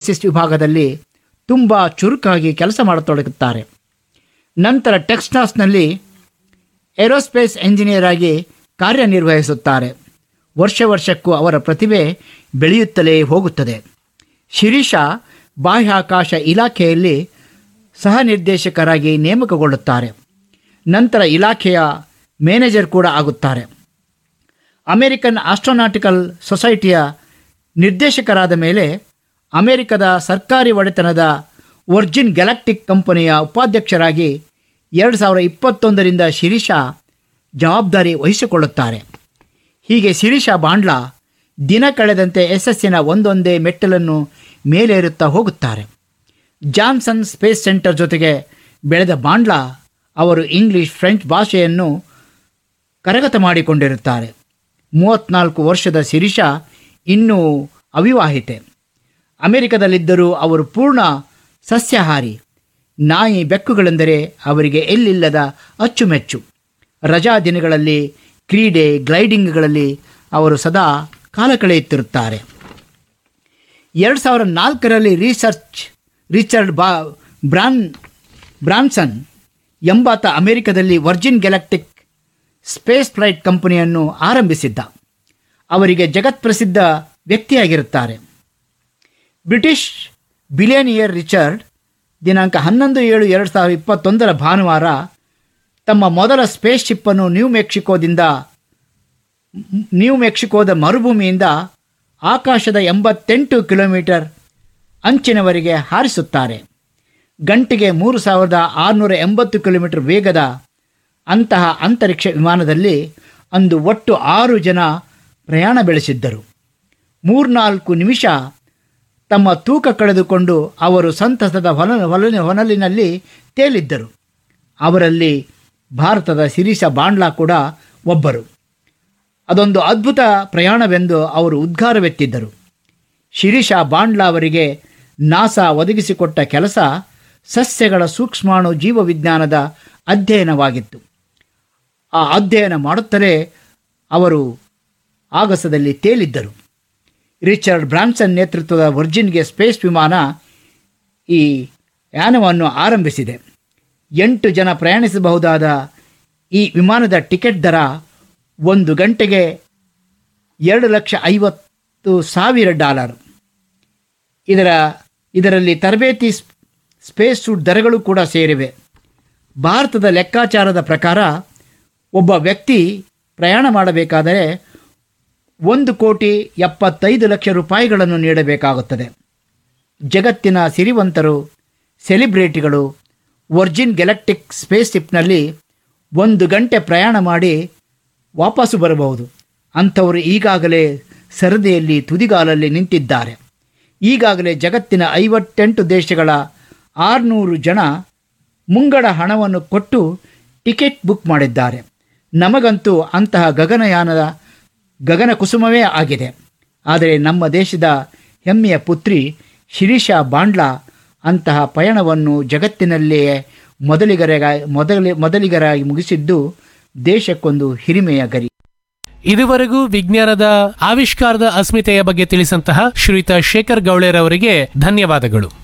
analysis ವಿಭಾಗದಲ್ಲಿ ತುಂಬ ಚುರುಕಾಗಿ ಕೆಲಸ ಮಾಡತೊಡಗುತ್ತಾರೆ ನಂತರ ಟೆಕ್ಸ್ಟಾಸ್ನಲ್ಲಿ ಏರೋಸ್ಪೇಸ್ ಎಂಜಿನಿಯರ್ ಆಗಿ ಕಾರ್ಯನಿರ್ವಹಿಸುತ್ತಾರೆ ವರ್ಷ ವರ್ಷಕ್ಕೂ ಅವರ ಪ್ರತಿಭೆ ಬೆಳೆಯುತ್ತಲೇ ಹೋಗುತ್ತದೆ ಶಿರೀಷಾ ಬಾಹ್ಯಾಕಾಶ ಇಲಾಖೆಯಲ್ಲಿ ಸಹ ನಿರ್ದೇಶಕರಾಗಿ ನೇಮಕಗೊಳ್ಳುತ್ತಾರೆ ನಂತರ ಇಲಾಖೆಯ ಮ್ಯಾನೇಜರ್ ಕೂಡ ಆಗುತ್ತಾರೆ ಅಮೆರಿಕನ್ ಆಸ್ಟ್ರೋನಾಟಿಕಲ್ ಸೊಸೈಟಿಯ ನಿರ್ದೇಶಕರಾದ ಮೇಲೆ ಅಮೆರಿಕದ ಸರ್ಕಾರಿ ಒಡೆತನದ ವರ್ಜಿನ್ ಗ್ಯಾಲಕ್ಟಿಕ್ ಕಂಪನಿಯ ಉಪಾಧ್ಯಕ್ಷರಾಗಿ ಎರಡು ಸಾವಿರದ ಇಪ್ಪತ್ತೊಂದರಿಂದ ಶಿರೀಷಾ ಜವಾಬ್ದಾರಿ ವಹಿಸಿಕೊಳ್ಳುತ್ತಾರೆ ಹೀಗೆ ಶಿರೀಷಾ ಬಾಂಡ್ಲಾ ದಿನ ಕಳೆದಂತೆ ಯಶಸ್ಸಿನ ಒಂದೊಂದೇ ಮೆಟ್ಟಲನ್ನು ಮೇಲೇರುತ್ತಾ ಹೋಗುತ್ತಾರೆ ಜಾನ್ಸನ್ ಸ್ಪೇಸ್ ಸೆಂಟರ್ ಜೊತೆಗೆ ಬೆಳೆದ ಬಾಂಡ್ಲಾ ಅವರು ಇಂಗ್ಲಿಷ್ ಫ್ರೆಂಚ್ ಭಾಷೆಯನ್ನು ಕರಗತ ಮಾಡಿಕೊಂಡಿರುತ್ತಾರೆ ಮೂವತ್ತ್ನಾಲ್ಕು ವರ್ಷದ ಶಿರೀಷಾ ಇನ್ನೂ ಅವಿವಾಹಿತೆ ಅಮೆರಿಕದಲ್ಲಿದ್ದರೂ ಅವರು ಪೂರ್ಣ ಸಸ್ಯಾಹಾರಿ ನಾಯಿ ಬೆಕ್ಕುಗಳೆಂದರೆ ಅವರಿಗೆ ಎಲ್ಲಿಲ್ಲದ ಅಚ್ಚುಮೆಚ್ಚು ರಜಾ ದಿನಗಳಲ್ಲಿ ಕ್ರೀಡೆ ಗ್ಲೈಡಿಂಗ್ಗಳಲ್ಲಿ ಅವರು ಸದಾ ಕಾಲ ಕಳೆಯುತ್ತಿರುತ್ತಾರೆ ಎರಡು ಸಾವಿರದ ನಾಲ್ಕರಲ್ಲಿ ರಿಸರ್ಚ್ ರಿಚರ್ಡ್ ಬಾ ಬ್ರಾನ್ ಬ್ರಾನ್ಸನ್ ಎಂಬಾತ ಅಮೆರಿಕದಲ್ಲಿ ವರ್ಜಿನ್ ಗ್ಯಾಲಕ್ಟಿಕ್ ಸ್ಪೇಸ್ ಫ್ಲೈಟ್ ಕಂಪನಿಯನ್ನು ಆರಂಭಿಸಿದ್ದ ಅವರಿಗೆ ಜಗತ್ಪ್ರಸಿದ್ಧ ವ್ಯಕ್ತಿಯಾಗಿರುತ್ತಾರೆ ಬ್ರಿಟಿಷ್ ಬಿಲಿಯನಿಯರ್ ರಿಚರ್ಡ್ ದಿನಾಂಕ ಹನ್ನೊಂದು ಏಳು ಎರಡು ಸಾವಿರದ ಇಪ್ಪತ್ತೊಂದರ ಭಾನುವಾರ ತಮ್ಮ ಮೊದಲ ಸ್ಪೇಸ್ ಶಿಪ್ಪನ್ನು ನ್ಯೂ ಮೆಕ್ಸಿಕೋದಿಂದ ನ್ಯೂ ಮೆಕ್ಸಿಕೋದ ಮರುಭೂಮಿಯಿಂದ ಆಕಾಶದ ಎಂಬತ್ತೆಂಟು ಕಿಲೋಮೀಟರ್ ಅಂಚಿನವರೆಗೆ ಹಾರಿಸುತ್ತಾರೆ ಗಂಟೆಗೆ ಮೂರು ಸಾವಿರದ ಆರುನೂರ ಎಂಬತ್ತು ಕಿಲೋಮೀಟರ್ ವೇಗದ ಅಂತಹ ಅಂತರಿಕ್ಷ ವಿಮಾನದಲ್ಲಿ ಅಂದು ಒಟ್ಟು ಆರು ಜನ ಪ್ರಯಾಣ ಬೆಳೆಸಿದ್ದರು ಮೂರ್ನಾಲ್ಕು ನಿಮಿಷ ತಮ್ಮ ತೂಕ ಕಳೆದುಕೊಂಡು ಅವರು ಸಂತಸದ ಹೊಲ ಹೊಲ ಹೊನಲಿನಲ್ಲಿ ತೇಲಿದ್ದರು ಅವರಲ್ಲಿ ಭಾರತದ ಶಿರೀಷ ಬಾಂಡ್ಲಾ ಕೂಡ ಒಬ್ಬರು ಅದೊಂದು ಅದ್ಭುತ ಪ್ರಯಾಣವೆಂದು ಅವರು ಉದ್ಗಾರವೆತ್ತಿದ್ದರು ಶಿರೀಷಾ ಬಾಂಡ್ಲಾ ಅವರಿಗೆ ನಾಸಾ ಒದಗಿಸಿಕೊಟ್ಟ ಕೆಲಸ ಸಸ್ಯಗಳ ಸೂಕ್ಷ್ಮಾಣು ಜೀವವಿಜ್ಞಾನದ ಅಧ್ಯಯನವಾಗಿತ್ತು ಆ ಅಧ್ಯಯನ ಮಾಡುತ್ತಲೇ ಅವರು ಆಗಸದಲ್ಲಿ ತೇಲಿದ್ದರು ರಿಚರ್ಡ್ ಬ್ರಾನ್ಸನ್ ನೇತೃತ್ವದ ವರ್ಜಿನ್ಗೆ ಸ್ಪೇಸ್ ವಿಮಾನ ಈ ಯಾನವನ್ನು ಆರಂಭಿಸಿದೆ ಎಂಟು ಜನ ಪ್ರಯಾಣಿಸಬಹುದಾದ ಈ ವಿಮಾನದ ಟಿಕೆಟ್ ದರ ಒಂದು ಗಂಟೆಗೆ ಎರಡು ಲಕ್ಷ ಐವತ್ತು ಸಾವಿರ ಡಾಲರ್ ಇದರ ಇದರಲ್ಲಿ ತರಬೇತಿ ಸ್- ಸ್ಪೇಸ್ ಸೂಟ್ ದರಗಳು ಕೂಡ ಸೇರಿವೆ ಭಾರತದ ಲೆಕ್ಕಾಚಾರದ ಪ್ರಕಾರ ಒಬ್ಬ ವ್ಯಕ್ತಿ ಪ್ರಯಾಣ ಮಾಡಬೇಕಾದರೆ ಒಂದು ಕೋಟಿ ಎಪ್ಪತ್ತೈದು ಲಕ್ಷ ರೂಪಾಯಿಗಳನ್ನು ನೀಡಬೇಕಾಗುತ್ತದೆ ಜಗತ್ತಿನ ಸಿರಿವಂತರು ಸೆಲಿಬ್ರಿಟಿಗಳು ವರ್ಜಿನ್ ಗ್ಯಾಲಕ್ಟಿಕ್ ಸ್ಪೇಸ್ ಶಿಪ್ನಲ್ಲಿ ಒಂದು ಗಂಟೆ ಪ್ರಯಾಣ ಮಾಡಿ ವಾಪಸ್ಸು ಬರಬಹುದು ಅಂಥವರು ಈಗಾಗಲೇ ಸರದಿಯಲ್ಲಿ ತುದಿಗಾಲಲ್ಲಿ ನಿಂತಿದ್ದಾರೆ ಈಗಾಗಲೇ ಜಗತ್ತಿನ ಐವತ್ತೆಂಟು ದೇಶಗಳ ಆರುನೂರು ಜನ ಮುಂಗಡ ಹಣವನ್ನು ಕೊಟ್ಟು ಟಿಕೆಟ್ ಬುಕ್ ಮಾಡಿದ್ದಾರೆ ನಮಗಂತೂ ಅಂತಹ ಗಗನಯಾನದ ಗಗನ ಕುಸುಮವೇ ಆಗಿದೆ ಆದರೆ ನಮ್ಮ ದೇಶದ ಹೆಮ್ಮೆಯ ಪುತ್ರಿ ಶಿರೀಷಾ ಬಾಂಡ್ಲಾ ಅಂತಹ ಪಯಣವನ್ನು ಜಗತ್ತಿನಲ್ಲಿಯೇ ಮೊದಲಿಗರಾಗ ಮೊದಲ ಮೊದಲಿಗರಾಗಿ ಮುಗಿಸಿದ್ದು ದೇಶಕ್ಕೊಂದು ಹಿರಿಮೆಯ ಗರಿ ಇದುವರೆಗೂ ವಿಜ್ಞಾನದ ಆವಿಷ್ಕಾರದ ಅಸ್ಮಿತೆಯ ಬಗ್ಗೆ ತಿಳಿಸಂತಹ ಶ್ರೀಯುತ ಶೇಖರ್ ಗೌಳೆರವರಿಗೆ ಧನ್ಯವಾದಗಳು